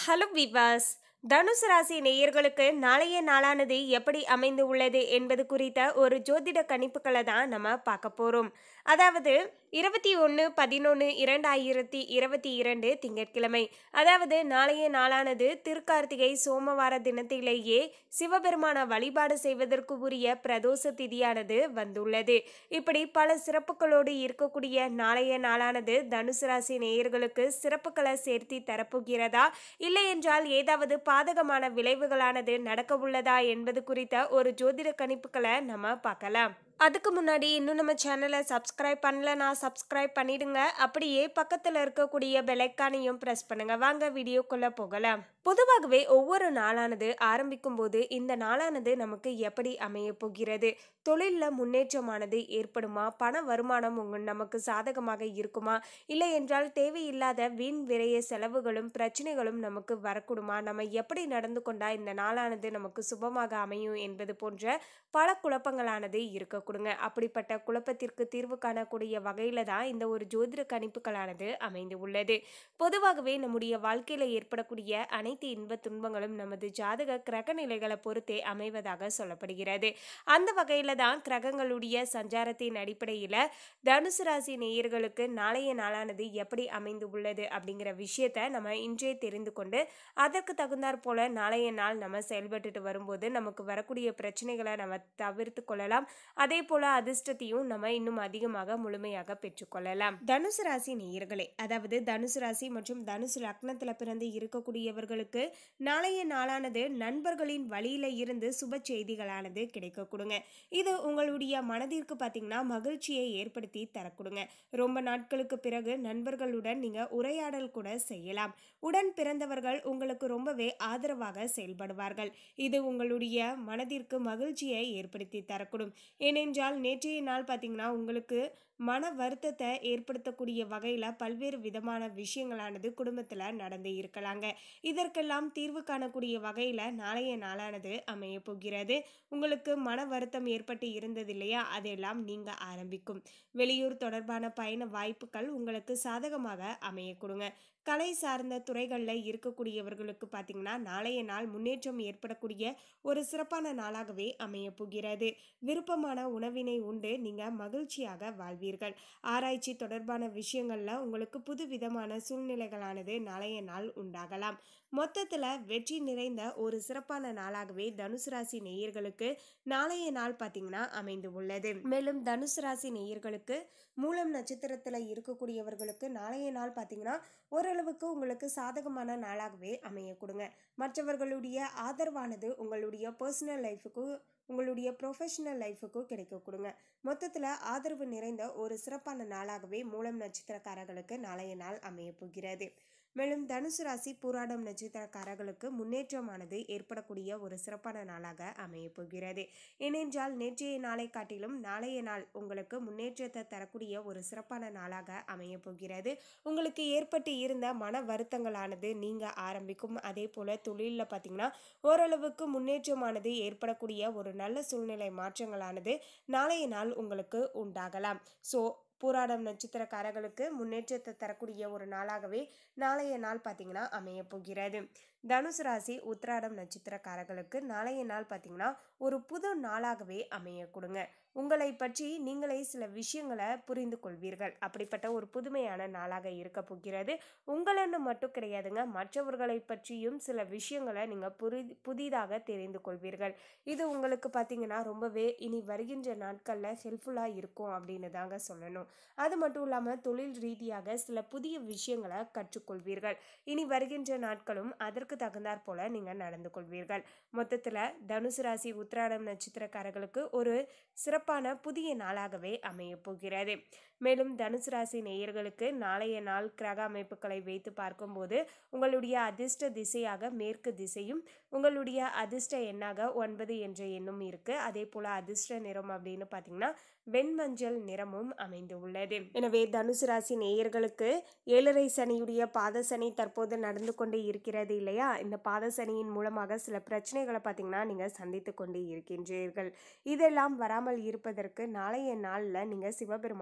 hello விவாஸ் தனுசு ராசி நேயர்களுக்கு நாளைய நாளானது எப்படி அமைந்து உள்ளது என்பது குறித்த ஒரு ஜோதிட கணிப்புகளை தான் நம்ம பார்க்க போகிறோம் அதாவது இருபத்தி ஒன்று பதினொன்று இரண்டாயிரத்தி இருபத்தி இரண்டு திங்கட்கிழமை அதாவது நாளைய நாளானது திருக்கார்த்திகை சோமவார தினத்திலேயே சிவபெருமான வழிபாடு செய்வதற்கு உரிய பிரதோஷ திதியானது வந்துள்ளது இப்படி பல சிறப்புகளோடு இருக்கக்கூடிய நாளைய நாளானது தனுசு ராசி நேயர்களுக்கு சிறப்புகளை சேர்த்தி தரப்போகிறதா இல்லை என்றால் ஏதாவது பாதகமான விளைவுகளானது நடக்க உள்ளதா என்பது குறித்த ஒரு ஜோதிட கணிப்புகளை நம்ம பார்க்கலாம் அதுக்கு முன்னாடி இன்னும் நம்ம சேனலை சப்ஸ்கிரைப் பண்ணலனா சப்ஸ்கிரைப் பண்ணிடுங்க அப்படியே பக்கத்தில் இருக்கக்கூடிய பெலைக்கானையும் ப்ரெஸ் பண்ணுங்க வாங்க வீடியோக்குள்ள போகலாம் பொதுவாகவே ஒவ்வொரு நாளானது ஆரம்பிக்கும் போது இந்த நாளானது நமக்கு எப்படி அமைய போகிறது தொழிலில் முன்னேற்றமானது ஏற்படுமா பண வருமானம் உங்க நமக்கு சாதகமாக இருக்குமா இல்லை என்றால் தேவையில்லாத வீண் விரைய செலவுகளும் பிரச்சனைகளும் நமக்கு வரக்கூடுமா நம்ம எப்படி நடந்து கொண்டா இந்த நாளானது நமக்கு சுபமாக அமையும் என்பது போன்ற பல குழப்பங்களானது இருக்க கொடுங்க அப்படிப்பட்ட குழப்பத்திற்கு தீர்வு காணக்கூடிய வகையில தான் இந்த ஒரு ஜோதிட கணிப்புகளானது அமைந்து உள்ளது பொதுவாகவே நம்முடைய வாழ்க்கையில ஏற்படக்கூடிய அனைத்து இன்ப துன்பங்களும் நமது ஜாதக கிரக நிலைகளை பொறுத்தே அமைவதாக சொல்லப்படுகிறது அந்த வகையில தான் கிரகங்களுடைய சஞ்சாரத்தின் அடிப்படையில தனுசு ராசி நேயர்களுக்கு நாளைய நாளானது எப்படி அமைந்து உள்ளது அப்படிங்கிற விஷயத்த நம்ம இன்றே தெரிந்து கொண்டு அதற்கு தகுந்தாற் போல நாளைய நாள் நம்ம செயல்பட்டுட்டு வரும்போது நமக்கு வரக்கூடிய பிரச்சனைகளை நம்ம தவிர்த்து கொள்ளலாம் அதே போல அதிர்ஷ்டத்தையும் நம்ம இன்னும் அதிகமாக முழுமையாக பெற்றுக்கொள்ளலாம் தனுசு ராசி நேயர்களே அதாவது தனுசு ராசி மற்றும் தனுசு லக்னத்துல பிறந்து இருக்கக்கூடியவர்களுக்கு நாளைய நாளானது நண்பர்களின் வழியில இருந்து சுப செய்திகளானது கிடைக்க கொடுங்க இது உங்களுடைய மனதிற்கு பார்த்தீங்கன்னா மகிழ்ச்சியை ஏற்படுத்தி தரக்கூடுங்க ரொம்ப நாட்களுக்கு பிறகு நண்பர்களுடன் நீங்க உரையாடல் கூட செய்யலாம் உடன் பிறந்தவர்கள் உங்களுக்கு ரொம்பவே ஆதரவாக செயல்படுவார்கள் இது உங்களுடைய மனதிற்கு மகிழ்ச்சியை ஏற்படுத்தி தரக்கூடும் ஏனென்றால் நேற்றைய நாள் பார்த்தீங்கன்னா உங்களுக்கு மன வருத்தத்தை ஏற்படுத்தக்கூடிய வகையில் பல்வேறு விதமான விஷயங்களானது குடும்பத்தில் நடந்து இருக்கலாங்க இதற்கெல்லாம் தீர்வு காணக்கூடிய வகையில் நாளைய நாளானது அமைய போகிறது உங்களுக்கு மன வருத்தம் ஏற்பட்டு இருந்தது இல்லையா அதெல்லாம் நீங்க ஆரம்பிக்கும் வெளியூர் தொடர்பான பயண வாய்ப்புகள் உங்களுக்கு சாதகமாக அமைய கொடுங்க கலை சார்ந்த துறைகளில் இருக்கக்கூடியவர்களுக்கு பார்த்தீங்கன்னா நாளைய நாள் முன்னேற்றம் ஏற்படக்கூடிய ஒரு சிறப்பான நாளாகவே அமைய போகிறது விருப்பமான உணவினை உண்டு நீங்கள் மகிழ்ச்சியாக வாழ்வீர்கள் ஆராய்ச்சி தொடர்பான விஷயங்களில் உங்களுக்கு புது விதமான சூழ்நிலைகளானது நாளைய நாள் உண்டாகலாம் மொத்தத்தில் வெற்றி நிறைந்த ஒரு சிறப்பான நாளாகவே தனுசு ராசி நேயர்களுக்கு நாளைய நாள் பார்த்தீங்கன்னா அமைந்து உள்ளது மேலும் தனுசு ராசி நேயர்களுக்கு மூலம் நட்சத்திரத்தில் இருக்கக்கூடியவர்களுக்கு நாளைய நாள் பார்த்தீங்கன்னா ஓரளவுக்கு உங்களுக்கு சாதகமான நாளாகவே அமைய கொடுங்க மற்றவர்களுடைய ஆதரவானது உங்களுடைய பர்சனல் லைஃபுக்கு உங்களுடைய ப்ரொஃபஷனல் லைஃபுக்கும் கிடைக்க கொடுங்க மொத்தத்தில் ஆதரவு நிறைந்த ஒரு சிறப்பான நாளாகவே மூலம் நட்சத்திரக்காரர்களுக்கு நாளைய நாள் அமைய போகிறது மேலும் தனுசு ராசி பூராடம் நட்சத்திரக்காரர்களுக்கு முன்னேற்றமானது ஏற்படக்கூடிய ஒரு சிறப்பான நாளாக அமைய போகிறது ஏனென்றால் நேற்றைய நாளை காட்டிலும் நாளைய நாள் உங்களுக்கு முன்னேற்றத்தை தரக்கூடிய ஒரு சிறப்பான நாளாக அமைய போகிறது உங்களுக்கு ஏற்பட்டு இருந்த மன வருத்தங்களானது நீங்க ஆரம்பிக்கும் அதே போல தொழிலில் பார்த்தீங்கன்னா ஓரளவுக்கு முன்னேற்றமானது ஏற்படக்கூடிய ஒரு நல்ல சூழ்நிலை மாற்றங்களானது நாளைய நாள் உங்களுக்கு உண்டாகலாம் ஸோ பூராடம் நட்சத்திரக்காரர்களுக்கு முன்னேற்றத்தை தரக்கூடிய ஒரு நாளாகவே நாளைய நாள் பார்த்தீங்கன்னா அமைய போகிறது தனுசு ராசி உத்திராடம் நட்சத்திரக்காரர்களுக்கு நாளைய நாள் பார்த்தீங்கன்னா ஒரு புது நாளாகவே அமைய கொடுங்க உங்களை பற்றி நீங்களே சில விஷயங்களை புரிந்து கொள்வீர்கள் அப்படிப்பட்ட ஒரு புதுமையான நாளாக இருக்க போகிறது உங்களன்னு மட்டும் கிடையாதுங்க மற்றவர்களை பற்றியும் சில விஷயங்களை நீங்கள் புரி புதிதாக தெரிந்து கொள்வீர்கள் இது உங்களுக்கு பார்த்தீங்கன்னா ரொம்பவே இனி வருகின்ற நாட்களில் ஹெல்ப்ஃபுல்லாக இருக்கும் அப்படின்னு தாங்க சொல்லணும் அது மட்டும் இல்லாமல் தொழில் ரீதியாக சில புதிய விஷயங்களை கற்றுக்கொள்வீர்கள் இனி வருகின்ற நாட்களும் அதற்கு தகுந்தாற் போல நீங்கள் நடந்து கொள்வீர்கள் மொத்தத்தில் தனுசு ராசி உத்திராடம் நட்சத்திரக்காரர்களுக்கு ஒரு சிறப்பான புதிய நாளாகவே அமைய போகிறது மேலும் தனுசு ராசி நேயர்களுக்கு நாளைய நாள் கிரக அமைப்புகளை வைத்து பார்க்கும்போது உங்களுடைய அதிர்ஷ்ட திசையாக மேற்கு திசையும் உங்களுடைய அதிர்ஷ்ட எண்ணாக ஒன்பது என்ற எண்ணும் இருக்கு அதே போல அதிர்ஷ்ட நிறம் அப்படின்னு பார்த்தீங்கன்னா வெண்மஞ்சள் நிறமும் அமைந்து உள்ளது எனவே தனுசு ராசி நேயர்களுக்கு ஏழரை சனியுடைய பாத சனி தற்போது நடந்து கொண்டு இருக்கிறது இல்லையா இந்த பாத சனியின் மூலமாக சில பிரச்சனைகளை பார்த்தீங்கன்னா நீங்கள் சந்தித்து கொண்டு இருக்கின்றீர்கள் இதெல்லாம் வராமல் இருப்பதற்கு நாளைய நாளில் நீங்கள் சிவபெருமான மன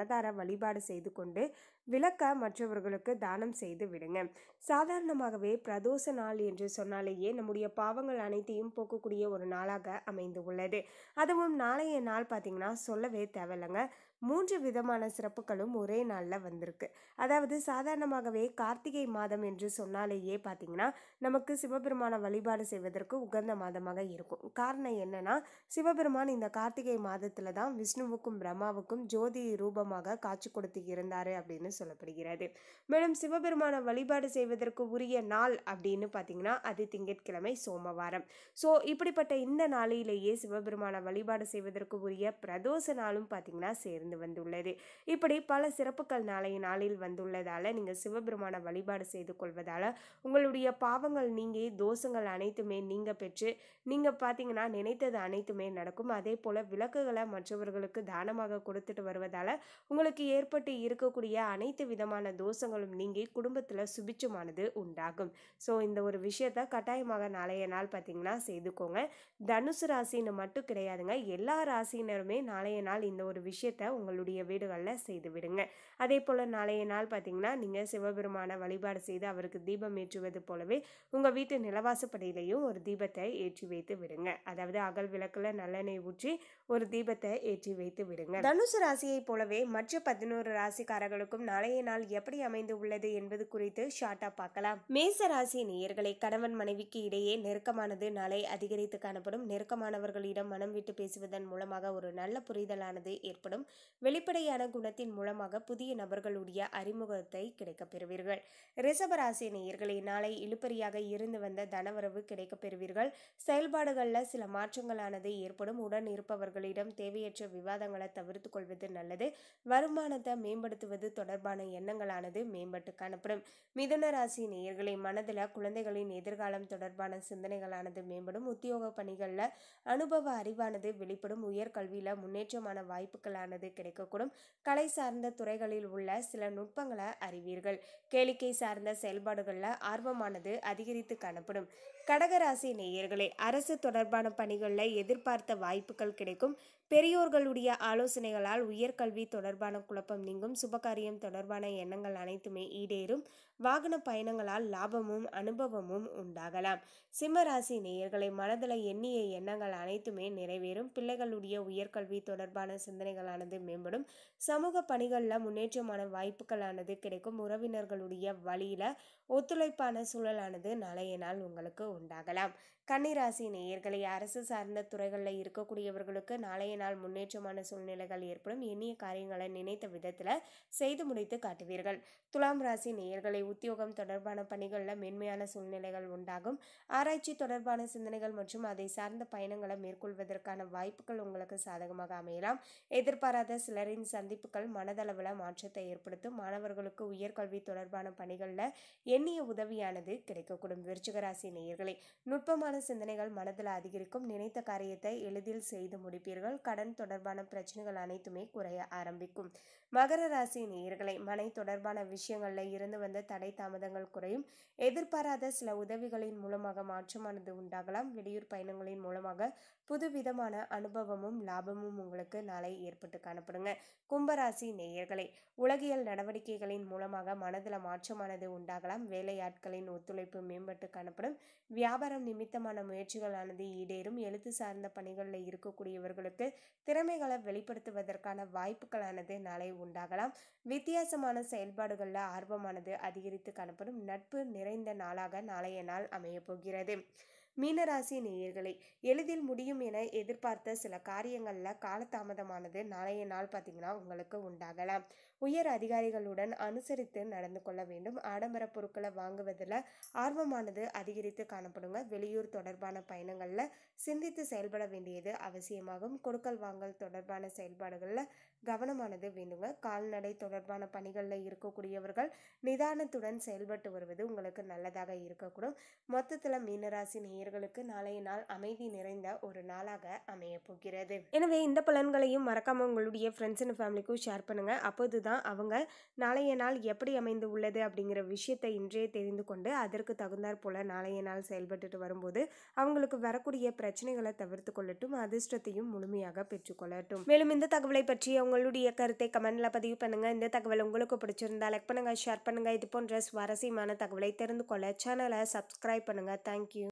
மனதார வழிபாடு செய்து கொண்டு விளக்க மற்றவர்களுக்கு தானம் செய்து விடுங்க சாதாரணமாகவே பிரதோஷ நாள் என்று சொன்னாலேயே நம்முடைய பாவங்கள் அனைத்தையும் போக்கக்கூடிய ஒரு நாளாக அமைந்து உள்ளது அதுவும் நாளைய நாள் பார்த்தீங்கன்னா சொல்லவே தேவையில்லைங்க மூன்று விதமான சிறப்புகளும் ஒரே நாளில் வந்திருக்கு அதாவது சாதாரணமாகவே கார்த்திகை மாதம் என்று சொன்னாலேயே பார்த்தீங்கன்னா நமக்கு சிவபெருமான வழிபாடு செய்வதற்கு உகந்த மாதமாக இருக்கும் காரணம் என்னன்னா சிவபெருமான் இந்த கார்த்திகை மாதத்துல தான் விஷ்ணுவுக்கும் பிரம்மாவுக்கும் ஜோதி ரூபமாக காட்சி கொடுத்து இருந்தாரு அப்படின்னு சொல்லப்படுகிறது மேலும் சிவபெருமான வழிபாடு செய்வதற்கு உரிய நாள் அப்படின்னு பார்த்தீங்கன்னா அது திங்கட்கிழமை சோமவாரம் ஸோ இப்படிப்பட்ட இந்த நாளிலேயே சிவபெருமான வழிபாடு செய்வதற்கு உரிய பிரதோஷ நாளும் பார்த்தீங்கன்னா சேர்ந்து வந்துள்ளது இப்படி பல சிறப்புகள் நாளைய நாளில் வந்துள்ளதால நீங்கள் சிவபெருமான வழிபாடு செய்து கொள்வதால உங்களுடைய பாவங்கள் நீங்கி தோஷங்கள் அனைத்துமே நீங்க பெற்று நீங்கள் பார்த்தீங்கன்னா நினைத்தது அனைத்துமே நடக்கும் அதே போல் விளக்குகளை மற்றவர்களுக்கு தானமாக கொடுத்துட்டு வருவதால் உங்களுக்கு ஏற்பட்டு இருக்கக்கூடிய அனைத்து விதமான தோஷங்களும் நீங்கி குடும்பத்தில் சுபிச்சமானது உண்டாகும் ஸோ இந்த ஒரு விஷயத்த கட்டாயமாக நாளைய நாள் பார்த்தீங்கன்னா செய்துக்கோங்க தனுசு ராசின்னு மட்டும் கிடையாதுங்க எல்லா ராசியினருமே நாளைய நாள் இந்த ஒரு விஷயத்த உங்களுடைய வீடுகளில் செய்து விடுங்க அதே போல் நாளைய நாள் பார்த்தீங்கன்னா நீங்கள் சிவபெருமான வழிபாடு செய்து அவருக்கு தீபம் ஏற்றுவது போலவே உங்கள் வீட்டு நிலவாசப்படியிலையும் ஒரு தீபத்தை ஏற்றி வைத்து விடுங்க அதாவது அகல் விளக்கில் நல்லெண்ணெய் ஊற்றி ஒரு தீபத்தை ஏற்றி வைத்து விடுங்க தனுசு ராசியைப் போலவே மற்ற பதினோரு ராசிக்காரர்களுக்கும் நாளைய நாள் எப்படி அமைந்து உள்ளது என்பது குறித்து ஷார்ட்டா பார்க்கலாம் மேச ராசி நேயர்களை கணவன் மனைவிக்கு இடையே நெருக்கமானது நாளை அதிகரித்து காணப்படும் நெருக்கமானவர்களிடம் மனம் விட்டு பேசுவதன் மூலமாக ஒரு நல்ல புரிதலானது ஏற்படும் வெளிப்படையான குணத்தின் மூலமாக புதிய நபர்களுடைய அறிமுகத்தை கிடைக்கப் பெறுவீர்கள் ரிஷபராசி நேயர்களை நாளை இழுபறியாக இருந்து வந்த தனவரவு கிடைக்கப் பெறுவீர்கள் செயல்பாடுகளில் சில மாற்றங்களானது ஏற்படும் உடன் இருப்பவர்களிடம் தேவையற்ற விவாதங்களை தவிர்த்து கொள்வது நல்லது வருமானத்தை மேம்படுத்துவது தொடர்பான எண்ணங்களானது மேம்பட்டு காணப்படும் மிதுன ராசி நேயர்களை மனதில் குழந்தைகளின் எதிர்காலம் தொடர்பான சிந்தனைகளானது மேம்படும் உத்தியோக பணிகளில் அனுபவ அறிவானது வெளிப்படும் உயர்கல்வியில் முன்னேற்றமான வாய்ப்புகளானது கிடைக்கக்கூடும் கலை சார்ந்த துறைகளில் உள்ள சில நுட்பங்களை அறிவீர்கள் கேளிக்கை சார்ந்த செயல்பாடுகளில் ஆர்வமானது அதிகரித்து காணப்படும் கடகராசி நேயர்களே அரசு தொடர்பான பணிகளில் எதிர்பார்த்த வாய்ப்புகள் கிடைக்கும் பெரியோர்களுடைய ஆலோசனைகளால் உயர்கல்வி தொடர்பான குழப்பம் நீங்கும் சுபகாரியம் தொடர்பான எண்ணங்கள் அனைத்துமே ஈடேறும் வாகன பயணங்களால் லாபமும் அனுபவமும் உண்டாகலாம் சிம்மராசி நேயர்களை மனதில் எண்ணிய எண்ணங்கள் அனைத்துமே நிறைவேறும் பிள்ளைகளுடைய உயர்கல்வி தொடர்பான சிந்தனைகளானது மேம்படும் சமூக பணிகளில் முன்னேற்றமான வாய்ப்புகளானது கிடைக்கும் உறவினர்களுடைய வழியில ஒத்துழைப்பான சூழலானது நாளைய நாள் உங்களுக்கு உண்டாகலாம் கன்னிராசி நேயர்களை அரசு சார்ந்த துறைகளில் இருக்கக்கூடியவர்களுக்கு நாளைய நாள் முன்னேற்றமான சூழ்நிலைகள் ஏற்படும் எண்ணிய காரியங்களை நினைத்த விதத்தில் செய்து முடித்து காட்டுவீர்கள் துலாம் ராசி நேயர்களை உத்தியோகம் தொடர்பான பணிகளில் மென்மையான சூழ்நிலைகள் உண்டாகும் ஆராய்ச்சி தொடர்பான சிந்தனைகள் மற்றும் அதை சார்ந்த பயணங்களை மேற்கொள்வதற்கான வாய்ப்புகள் உங்களுக்கு சாதகமாக அமையலாம் எதிர்பாராத சிலரின் சந்திப்புகள் மனதளவில் மாற்றத்தை ஏற்படுத்தும் மாணவர்களுக்கு உயர்கல்வி தொடர்பான பணிகளில் எண்ணிய உதவியானது கிடைக்கக்கூடும் விருச்சிகராசி நேயர்களை நுட்பமான சிந்தனைகள் மனதில் அதிகரிக்கும் நினைத்த காரியத்தை எளிதில் செய்து முடிப்பீர்கள் கடன் தொடர்பான பிரச்சனைகள் அனைத்துமே குறைய ஆரம்பிக்கும் மகர ராசி நேயர்களை மனை தொடர்பான விஷயங்களில் இருந்து வந்த தடை தாமதங்கள் குறையும் எதிர்பாராத சில உதவிகளின் மூலமாக மாற்றமானது உண்டாகலாம் வெளியூர் பயணங்களின் மூலமாக புதுவிதமான அனுபவமும் லாபமும் உங்களுக்கு நாளை ஏற்பட்டு காணப்படுங்க கும்பராசி நேயர்களை உலகியல் நடவடிக்கைகளின் மூலமாக மனதில் மாற்றமானது உண்டாகலாம் வேலையாட்களின் ஒத்துழைப்பு மேம்பட்டு காணப்படும் வியாபாரம் நிமித்தமான முயற்சிகளானது ஈடேறும் எழுத்து சார்ந்த பணிகளில் இருக்கக்கூடியவர்களுக்கு திறமைகளை வெளிப்படுத்துவதற்கான வாய்ப்புகளானது நாளை உண்டாகலாம் வித்தியாசமான செயல்பாடுகளில் ஆர்வமானது அதிகரித்து காணப்படும் நட்பு நிறைந்த நாளாக நாளைய நாள் அமையப் போகிறது மீனராசி நேயர்களை எளிதில் முடியும் என எதிர்பார்த்த சில காரியங்களில் காலதாமதமானது நாளைய நாள் பார்த்தீங்கன்னா உங்களுக்கு உண்டாகலாம் உயர் அதிகாரிகளுடன் அனுசரித்து நடந்து கொள்ள வேண்டும் ஆடம்பர பொருட்களை வாங்குவதில் ஆர்வமானது அதிகரித்து காணப்படுங்க வெளியூர் தொடர்பான பயணங்களில் சிந்தித்து செயல்பட வேண்டியது அவசியமாகும் கொடுக்கல் வாங்கல் தொடர்பான செயல்பாடுகளில் கவனமானது வேண்டுங்க கால்நடை தொடர்பான பணிகளில் இருக்கக்கூடியவர்கள் நிதானத்துடன் செயல்பட்டு வருவது உங்களுக்கு நல்லதாக இருக்கக்கூடும் மொத்தத்தில் மீனராசி நேயர்களுக்கு நாளைய நாள் அமைதி நிறைந்த ஒரு நாளாக அமைய போகிறது எனவே இந்த பலன்களையும் மறக்காம உங்களுடைய ஃப்ரெண்ட்ஸ் அண்ட் ஃபேமிலிக்கும் ஷேர் பண்ணுங்க அப்போதுதான் தான் அவங்க நாளைய நாள் எப்படி அமைந்து உள்ளது அப்படிங்கிற விஷயத்தை இன்றே தெரிந்து கொண்டு அதற்கு தகுந்தாற் போல நாளைய நாள் செயல்பட்டுட்டு வரும்போது அவங்களுக்கு வரக்கூடிய பிரச்சனைகளை தவிர்த்து கொள்ளட்டும் அதிர்ஷ்டத்தையும் முழுமையாக பெற்றுக்கொள்ளட்டும் மேலும் இந்த தகவலை பற்றி உங்களுடைய கருத்தை கமெண்ட்ல பதிவு பண்ணுங்க இந்த தகவல் உங்களுக்கு பிடிச்சிருந்தா லைக் பண்ணுங்க ஷேர் பண்ணுங்க இது போன்ற சுவாரஸ்யமான தகவலை தெரிந்து கொள்ள சேனலை சப்ஸ்கிரைப் பண்ணுங்க தேங்க்யூ